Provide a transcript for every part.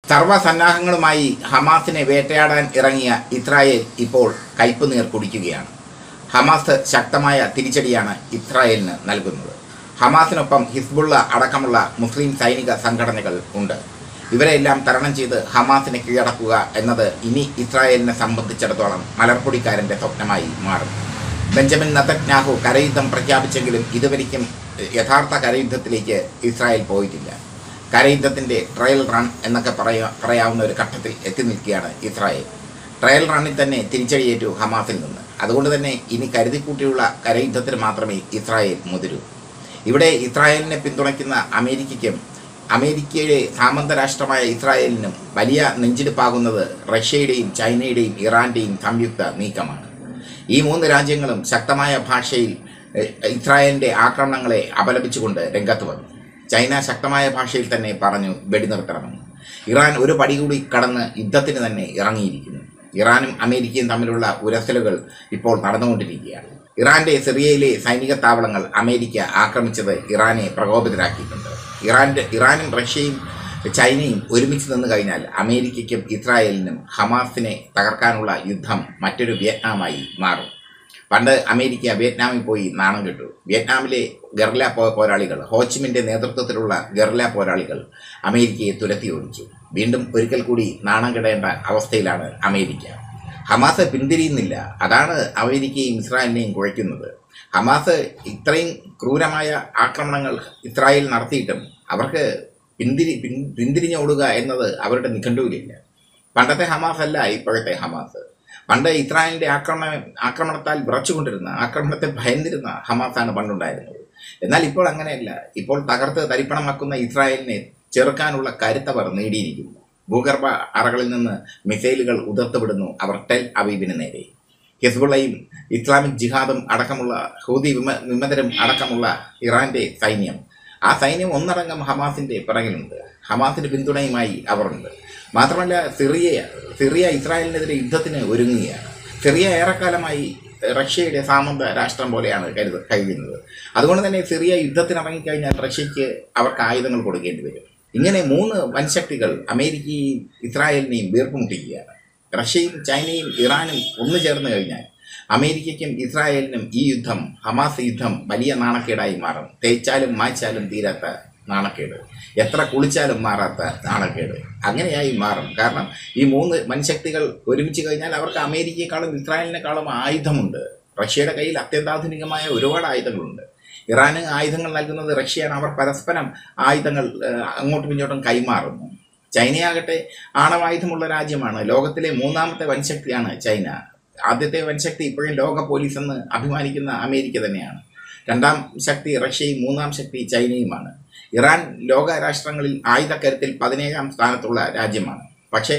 സർവ്വസന്നാഹങ്ങളുമായി ഹമാസിനെ വേട്ടയാടാൻ ഇറങ്ങിയ ഇസ്രായേൽ ഇപ്പോൾ കയ്പ് നീർ കുടിക്കുകയാണ് ഹമാസ് ശക്തമായ തിരിച്ചടിയാണ് ഇസ്രായേലിന് നൽകുന്നത് ഹമാസിനൊപ്പം ഹിസ്ബുള്ള അടക്കമുള്ള മുസ്ലിം സൈനിക സംഘടനകൾ ഉണ്ട് ഇവരെല്ലാം തരണം ചെയ്ത് ഹമാസിനെ കീഴടക്കുക എന്നത് ഇനി ഇസ്രായേലിനെ സംബന്ധിച്ചിടത്തോളം മലർപ്പൊടിക്കാരൻ്റെ സ്വപ്നമായി മാറും ബെഞ്ചമിൻ നതന്യാഹു കരയുദ്ധം പ്രഖ്യാപിച്ചെങ്കിലും ഇതുവരെയ്ക്കും യഥാർത്ഥ കരയുദ്ധത്തിലേക്ക് ഇസ്രായേൽ പോയിട്ടില്ല കരയുദ്ധത്തിൻ്റെ ട്രയൽ റൺ എന്നൊക്കെ പറയാ പറയാവുന്ന ഒരു ഘട്ടത്തിൽ എത്തി നിൽക്കുകയാണ് ഇസ്രായേൽ ട്രയൽ റണ്ണിൽ തന്നെ തിരിച്ചടിയേറ്റു ഹമാസിൽ നിന്ന് അതുകൊണ്ട് തന്നെ ഇനി കരുതിക്കൂട്ടിയുള്ള കരയുദ്ധത്തിന് മാത്രമേ ഇസ്രായേൽ മുതിരൂ ഇവിടെ ഇസ്രായേലിനെ പിന്തുണയ്ക്കുന്ന അമേരിക്കയ്ക്കും അമേരിക്കയുടെ സാമന്ത രാഷ്ട്രമായ ഇസ്രായേലിനും വലിയ നെഞ്ചിടിപ്പാകുന്നത് റഷ്യയുടെയും ചൈനയുടെയും ഇറാന്റെയും സംയുക്ത നീക്കമാണ് ഈ മൂന്ന് രാജ്യങ്ങളും ശക്തമായ ഭാഷയിൽ എഹ്, ഇസ്രായേലിന്റെ ആക്രമണങ്ങളെ അപലപിച്ചുകൊണ്ട് രംഗത്ത് വന്നു ചൈന ശക്തമായ ഭാഷയിൽ തന്നെ പറഞ്ഞു വെടിനിർത്തണമെന്ന് ഇറാൻ ഒരു പടി കൂടി കടന്ന് യുദ്ധത്തിന് തന്നെ ഇറങ്ങിയിരിക്കുന്നു ഇറാനും അമേരിക്കയും തമ്മിലുള്ള ഉരസലുകൾ ഇപ്പോൾ നടന്നുകൊണ്ടിരിക്കുകയാണ് ഇറാന്റെ സിറിയയിലെ സൈനിക താവളങ്ങൾ അമേരിക്ക ആക്രമിച്ചത് ഇറാനെ പ്രകോപിതരാക്കിയിട്ടുണ്ട് ഇറാന്റെ ഇറാനും റഷ്യയും ചൈനയും ഒരുമിച്ച് നിന്ന് കഴിഞ്ഞാൽ അമേരിക്കയ്ക്കും ഇസ്രായേലിനും ഹമാസിനെ തകർക്കാനുള്ള യുദ്ധം മറ്റൊരു വിയറ്റ്നാമായി മാറും പണ്ട് അമേരിക്ക വിയറ്റ്നാമിൽ പോയി നാണം കെട്ടു വിയറ്റ്നാമിലെ ഗർല പോ- പോരാളികൾ ഹോച്ചിമിന്റെ നേതൃത്വത്തിലുള്ള ഗർല പോരാളികൾ അമേരിക്കയെ തുരത്തി ഓടിച്ചു വീണ്ടും ഒരിക്കൽ കൂടി നാണം കെടേണ്ട അവസ്ഥയിലാണ് അമേരിക്ക ഹമാസ് പിന്തിരിയുന്നില്ല അതാണ് അമേരിക്കയും ഇസ്രായേലിനെയും കുഴയ്ക്കുന്നത് ഹമാസ് ഇത്രയും ക്രൂരമായ ആക്രമണങ്ങൾ ഇസ്രായേൽ നടത്തിയിട്ടും അവർക്ക് പിന്തിരി പിൻ പിന്തിരിഞ്ഞോടുക എന്നത് അവരുടെ നിഘണ്ടുവിലില്ല പണ്ടത്തെ ഹമാസ് അല്ല ഇപ്പോഴത്തെ ഹമാസ് പണ്ട് ഇസ്രായേലിന്റെ ആക്രമണ ആക്രമണത്താൽ വിറച്ചുകൊണ്ടിരുന്ന ആക്രമണത്തെ ഭയന്നിരുന്ന ഹമാസാണ് പണ്ടുണ്ടായിരുന്നത് എന്നാൽ ഇപ്പോൾ അങ്ങനെയല്ല ഇപ്പോൾ തകർത്ത് തരിപ്പണമാക്കുന്ന ഇസ്രായേലിനെ ചെറുക്കാനുള്ള കരുത്തവർ നേടിയിരിക്കുന്നു ഭൂഗർഭ അറകളിൽ നിന്ന് മിസൈലുകൾ ഉതിർത്തുവിടുന്നു അവർ ടെൽ അവീബിന് നേരെ ഹിസ്ബുള്ളയും ഇസ്ലാമിക് ജിഹാദും അടക്കമുള്ള ഹൂതി വിമ വിമതരും അടക്കമുള്ള ഇറാന്റെ സൈന്യം ആ സൈന്യം ഒന്നടങ്കം ഹമാസിന്റെ പിറകിലുണ്ട് ഹമാസിന്റെ പിന്തുണയുമായി അവരുണ്ട് മാത്രമല്ല സിറിയ സിറിയ ഇസ്രായേലിനെതിരെ യുദ്ധത്തിന് ഒരുങ്ങുകയാണ് സിറിയ ഏറെക്കാലമായി റഷ്യയുടെ സാമന്ത രാഷ്ട്രം പോലെയാണ് കരുത കഴിയുന്നത് അതുകൊണ്ട് തന്നെ സിറിയ യുദ്ധത്തിന് ഇറങ്ങിക്കഴിഞ്ഞാൽ റഷ്യയ്ക്ക് അവർക്ക് ആയുധങ്ങൾ കൊടുക്കേണ്ടി വരും ഇങ്ങനെ മൂന്ന് വൻശക്തികൾ അമേരിക്കയും ഇസ്രായേലിനെയും വീർപ്പുമുട്ടിക്കുകയാണ് റഷ്യയും ചൈനയും ഇറാനും ഒന്നു ചേർന്ന് കഴിഞ്ഞാൽ അമേരിക്കയ്ക്കും ഇസ്രായേലിനും ഈ യുദ്ധം ഹമാസ് യുദ്ധം വലിയ നാണക്കേടായി മാറും തേച്ചാലും മായ്ച്ചാലും തീരാത്ത നാണക്കേട് എത്ര കുളിച്ചാലും മാറാത്ത നാണക്കേട് അങ്ങനെയായി മാറും കാരണം ഈ മൂന്ന് വൻശക്തികൾ ഒരുമിച്ച് കഴിഞ്ഞാൽ അവർക്ക് അമേരിക്കയെക്കാളും ഇസ്രായേലിനേക്കാളും ആയുധമുണ്ട് റഷ്യയുടെ കയ്യിൽ അത്യന്താധുനികമായ ഒരുപാട് ആയുധങ്ങളുണ്ട് ഇറാന് ആയുധങ്ങൾ നൽകുന്നത് റഷ്യയാണ് അവർ പരസ്പരം ആയുധങ്ങൾ ഏഹ്, അങ്ങോട്ടും ഇങ്ങോട്ടും കൈമാറുന്നു ചൈനയാകട്ടെ ആണവായുധമുള്ള രാജ്യമാണ് ലോകത്തിലെ മൂന്നാമത്തെ വൻശക്തിയാണ് ചൈന ആദ്യത്തെ വൻശക്തി ഇപ്പോഴും ലോക പോലീസ് എന്ന് അഭിമാനിക്കുന്ന അമേരിക്ക തന്നെയാണ് രണ്ടാം ശക്തി റഷ്യയും മൂന്നാം ശക്തി ചൈനയുമാണ് ഇറാൻ ലോക രാഷ്ട്രങ്ങളിൽ ആയുധക്കരത്തിൽ പതിനേഴാം സ്ഥാനത്തുള്ള രാജ്യമാണ് പക്ഷേ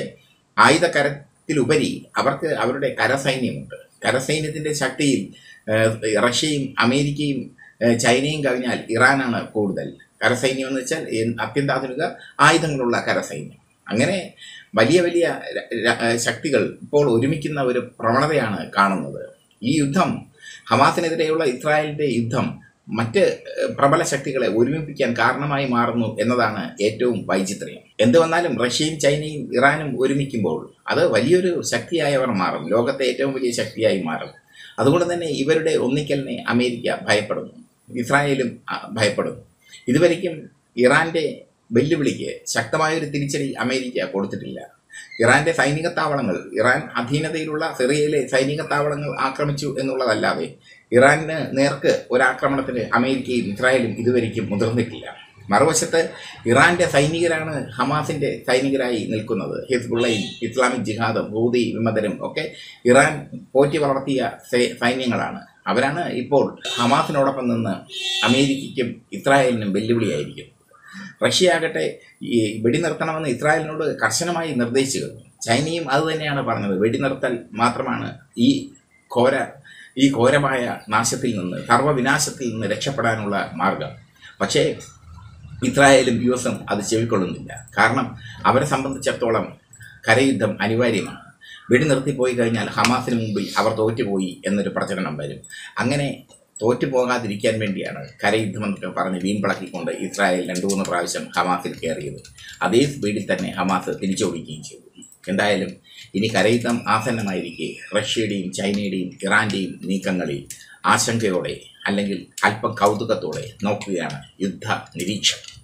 ആയുധക്കരത്തിലുപരി അവർക്ക് അവരുടെ കരസൈന്യമുണ്ട് കരസൈന്യത്തിന്റെ ശക്തിയിൽ ഏഹ്, റഷ്യയും അമേരിക്കയും ഏഹ്, ചൈനയും കഴിഞ്ഞാൽ ഇറാനാണ് കൂടുതൽ കരസൈന്യം എന്ന് വെച്ചാൽ എൻ- അത്യന്താധുനിക ആയുധങ്ങളുള്ള കരസൈന്യം അങ്ങനെ വലിയ വലിയ ര- ര- ഏഹ്, ശക്തികൾ ഇപ്പോൾ ഒരുമിക്കുന്ന ഒരു പ്രവണതയാണ് കാണുന്നത് ഈ യുദ്ധം ഹമാസിനെതിരെയുള്ള ഇസ്രായേലിന്റെ യുദ്ധം മറ്റ് ഏഹ്, പ്രബല ശക്തികളെ ഒരുമിപ്പിക്കാൻ കാരണമായി മാറുന്നു എന്നതാണ് ഏറ്റവും വൈചിത്ര്യം എന്ത് വന്നാലും റഷ്യയും ചൈനയും ഇറാനും ഒരുമിക്കുമ്പോൾ അത് വലിയൊരു ശക്തിയായി അവർ മാറും ലോകത്തെ ഏറ്റവും വലിയ ശക്തിയായി മാറും അതുകൊണ്ട് തന്നെ ഇവരുടെ ഒന്നിക്കലിനെ അമേരിക്ക ഭയപ്പെടുന്നു ഇസ്രായേലും ആ, ഭയപ്പെടുന്നു ഇതുവരെയ്ക്കും ഇറാന്റെ വെല്ലുവിളിക്ക് ശക്തമായൊരു തിരിച്ചടി അമേരിക്ക കൊടുത്തിട്ടില്ല ഇറാന്റെ സൈനിക താവളങ്ങൾ ഇറാൻ അധീനതയിലുള്ള സിറിയയിലെ സൈനിക താവളങ്ങൾ ആക്രമിച്ചു എന്നുള്ളതല്ലാതെ ഇറാന് നേർക്ക് ഒരാക്രമണത്തിന് അമേരിക്കയും ഇസ്രായേലും ഇതുവരെയ്ക്കും മുതിർന്നിട്ടില്ല മറുവശത്ത് ഇറാന്റെ സൈനികരാണ് ഹമാസിന്റെ സൈനികരായി നിൽക്കുന്നത് ഹിസ്ബുള്ളയും ഇസ്ലാമിക് ജിഹാദും ഹൂതി വിമതരും ഒക്കെ ഇറാൻ പോറ്റി വളർത്തിയ സൈ- സൈന്യങ്ങളാണ് അവരാണ് ഇപ്പോൾ ഹമാസിനോടൊപ്പം നിന്ന് അമേരിക്കയ്ക്കും ഇസ്രായേലിനും വെല്ലുവിളിയായിരിക്കും റഷ്യ ആകട്ടെ ഈ വെടിനിർത്തണമെന്ന് ഇസ്രായേലിനോട് കർശനമായി നിർദ്ദേശിച്ചു കഴിഞ്ഞു ചൈനയും അത് തന്നെയാണ് പറഞ്ഞത് വെടിനിർത്തൽ മാത്രമാണ് ഈ ഘോര ഈ ഘോരമായ നാശത്തിൽ നിന്ന് സർവ്വവിനാശത്തിൽ നിന്ന് രക്ഷപ്പെടാനുള്ള മാർഗം പക്ഷേ ഇസ്രായേലും യു എസും അത് ചെവിക്കൊള്ളുന്നില്ല കാരണം അവരെ സംബന്ധിച്ചിടത്തോളം കരയുദ്ധം അനിവാര്യമാണ് വെടിനിർത്തി പോയി കഴിഞ്ഞാൽ ഹമാസിന് മുമ്പിൽ അവർ തോറ്റുപോയി എന്നൊരു പ്രചരണം വരും അങ്ങനെ തോറ്റു പോകാതിരിക്കാൻ വേണ്ടിയാണ് കരയുദ്ധമെന്നൊക്കെ പറഞ്ഞ് വീമ്പിളക്കിക്കൊണ്ട് ഇസ്രായേൽ രണ്ടു മൂന്ന് പ്രാവശ്യം ഹമാസിൽ കയറിയത് അതേ സ്പീഡിൽ തന്നെ ഹമാസ് തിരിച്ചോടിക്കുകയും ചെയ്തു എന്തായാലും ഇനി കരയുദ്ധം ആസന്നമായിരിക്കെ റഷ്യയുടെയും ചൈനയുടെയും ഇറാൻ്റെയും നീക്കങ്ങളിൽ ആശങ്കയോടെ അല്ലെങ്കിൽ അല്പം കൗതുകത്തോടെ നോക്കുകയാണ് യുദ്ധ നിരീക്ഷകർ